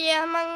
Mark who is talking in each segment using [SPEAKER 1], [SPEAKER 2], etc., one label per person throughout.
[SPEAKER 1] ಶಿವಾಯ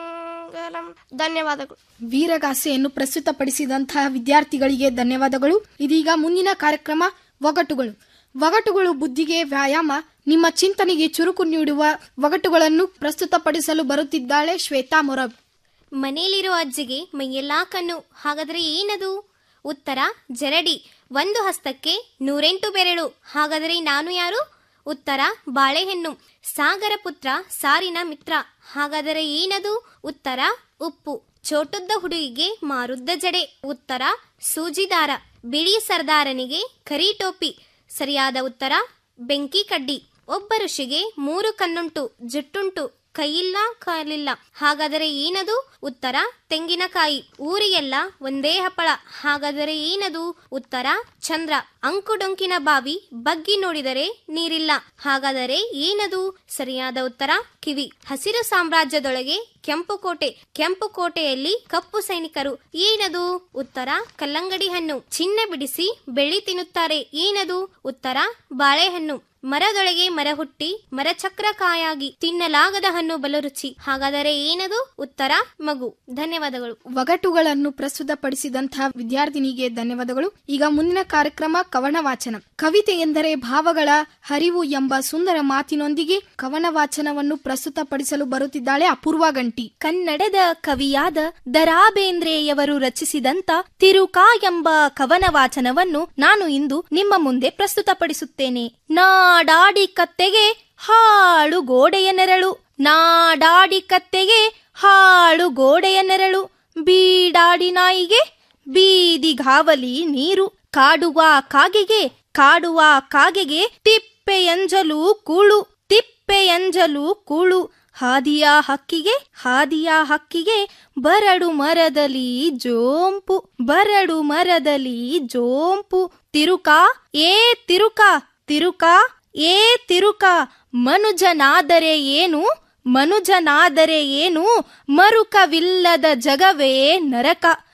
[SPEAKER 1] ಮಂಗಲಂ ಧನ್ಯವಾದಗಳು
[SPEAKER 2] ವೀರಗಾಸೆಯನ್ನು ಪ್ರಸ್ತುತಪಡಿಸಿದಂತಹ ವಿದ್ಯಾರ್ಥಿಗಳಿಗೆ ಧನ್ಯವಾದಗಳು ಇದೀಗ ಮುಂದಿನ ಕಾರ್ಯಕ್ರಮ ಒಗಟುಗಳು ಒಗಟುಗಳು ಬುದ್ಧಿಗೆ ವ್ಯಾಯಾಮ ನಿಮ್ಮ ಚಿಂತನೆಗೆ ಚುರುಕು ನೀಡುವ ಒಗಟುಗಳನ್ನು ಪ್ರಸ್ತುತಪಡಿಸಲು ಬರುತ್ತಿದ್ದಾಳೆ ಶ್ವೇತಾ ಮೊರಬ್
[SPEAKER 3] ಮನೆಯಲ್ಲಿರೋ ಅಜ್ಜಿಗೆ ಮೈಯೆಲ್ಲಾ ಕಣ್ಣು ಹಾಗಾದ್ರೆ ಏನದು ಉತ್ತರ ಜರಡಿ ಒಂದು ಹಸ್ತಕ್ಕೆ ನೂರೆಂಟು ಬೆರಳು ಹಾಗಾದರೆ ನಾನು ಯಾರು ಉತ್ತರ ಬಾಳೆಹಣ್ಣು ಸಾಗರ ಪುತ್ರ ಸಾರಿನ ಮಿತ್ರ ಹಾಗಾದರೆ ಏನದು ಉತ್ತರ ಉಪ್ಪು ಚೋಟುದ್ದ ಹುಡುಗಿಗೆ ಮಾರುದ್ದ ಜಡೆ ಉತ್ತರ ಸೂಜಿದಾರ ಬಿಳಿ ಸರ್ದಾರನಿಗೆ ಕರಿ ಟೋಪಿ ಸರಿಯಾದ ಉತ್ತರ ಬೆಂಕಿ ಕಡ್ಡಿ ಒಬ್ಬ ಋಷಿಗೆ ಮೂರು ಕಣ್ಣುಂಟು ಜುಟ್ಟುಂಟು ಕೈಯಿಲ್ಲ ಕಾಲಿಲ್ಲ ಹಾಗಾದರೆ ಏನದು ಉತ್ತರ ತೆಂಗಿನಕಾಯಿ ಊರಿಗೆಲ್ಲ ಒಂದೇ ಹಪ್ಪಳ ಹಾಗಾದರೆ ಏನದು ಉತ್ತರ ಚಂದ್ರ ಅಂಕುಡೊಂಕಿನ ಬಾವಿ ಬಗ್ಗಿ ನೋಡಿದರೆ ನೀರಿಲ್ಲ ಹಾಗಾದರೆ ಏನದು ಸರಿಯಾದ ಉತ್ತರ ಕಿವಿ ಹಸಿರು ಸಾಮ್ರಾಜ್ಯದೊಳಗೆ ಕೆಂಪು ಕೋಟೆ ಕೆಂಪು ಕೋಟೆಯಲ್ಲಿ ಕಪ್ಪು ಸೈನಿಕರು ಏನದು ಉತ್ತರ ಕಲ್ಲಂಗಡಿ ಹಣ್ಣು ಚಿನ್ನ ಬಿಡಿಸಿ ಬೆಳ್ಳಿ ತಿನ್ನುತ್ತಾರೆ ಏನದು ಉತ್ತರ ಬಾಳೆಹಣ್ಣು ಮರದೊಳಗೆ ಮರ ಹುಟ್ಟಿ ಮರಚಕ್ರಕಾಯಾಗಿ ತಿನ್ನಲಾಗದ ಹಣ್ಣು ಬಲು ರುಚಿ ಹಾಗಾದರೆ ಏನದು ಉತ್ತರ ಮಗು ಧನ್ಯವಾದಗಳು
[SPEAKER 2] ಒಗಟುಗಳನ್ನು ಪ್ರಸ್ತುತಪಡಿಸಿದಂತಹ ವಿದ್ಯಾರ್ಥಿನಿಗೆ ಧನ್ಯವಾದಗಳು ಈಗ ಮುಂದಿನ ಕಾರ್ಯಕ್ರಮ ಕವನ ವಾಚನ ಕವಿತೆ ಎಂದರೆ ಭಾವಗಳ ಹರಿವು ಎಂಬ ಸುಂದರ ಮಾತಿನೊಂದಿಗೆ ಕವನ ವಾಚನವನ್ನು ಪ್ರಸ್ತುತಪಡಿಸಲು ಬರುತ್ತಿದ್ದಾಳೆ ಅಪೂರ್ವ ಗಂಟಿ
[SPEAKER 4] ಕನ್ನಡದ ಕವಿಯಾದ ದರಾ ಬೇಂದ್ರೆಯವರು ರಚಿಸಿದಂತ ತಿರುಕಾ ಎಂಬ ಕವನ ವಾಚನವನ್ನು ನಾನು ಇಂದು ನಿಮ್ಮ ಮುಂದೆ ಪ್ರಸ್ತುತಪಡಿಸುತ್ತೇನೆ ನಾಡಾಡಿ ಕತ್ತೆಗೆ ಹಾಳು ಗೋಡೆಯ ನೆರಳು ನಾಡಾಡಿ ಕತ್ತೆಗೆ ಹಾಳು ಗೋಡೆಯ ನೆರಳು ಬೀಡಾಡಿ ನಾಯಿಗೆ ಬೀದಿಗಾವಲಿ ನೀರು ಕಾಡುವ ಕಾಗೆಗೆ ಕಾಡುವ ಕಾಗೆಗೆ ತಿಪ್ಪೆಯಂಜಲು ಕೂಳು ತಿಪ್ಪೆಯಂಜಲು ಕೂಳು ಹಾದಿಯ ಹಕ್ಕಿಗೆ ಹಾದಿಯ ಹಕ್ಕಿಗೆ ಬರಡು ಮರದಲ್ಲಿ ಜೋಂಪು ಬರಡು ಮರದಲ್ಲಿ ಜೋಂಪು ತಿರುಕ ಏ ತಿರುಕ ತಿರುಕ ಏ ತಿರುಕ ಮನುಜನಾದರೆ ಏನು ಮನುಜನಾದರೆ ಏನು ಮರುಕವಿಲ್ಲದ ಜಗವೇ ನರಕ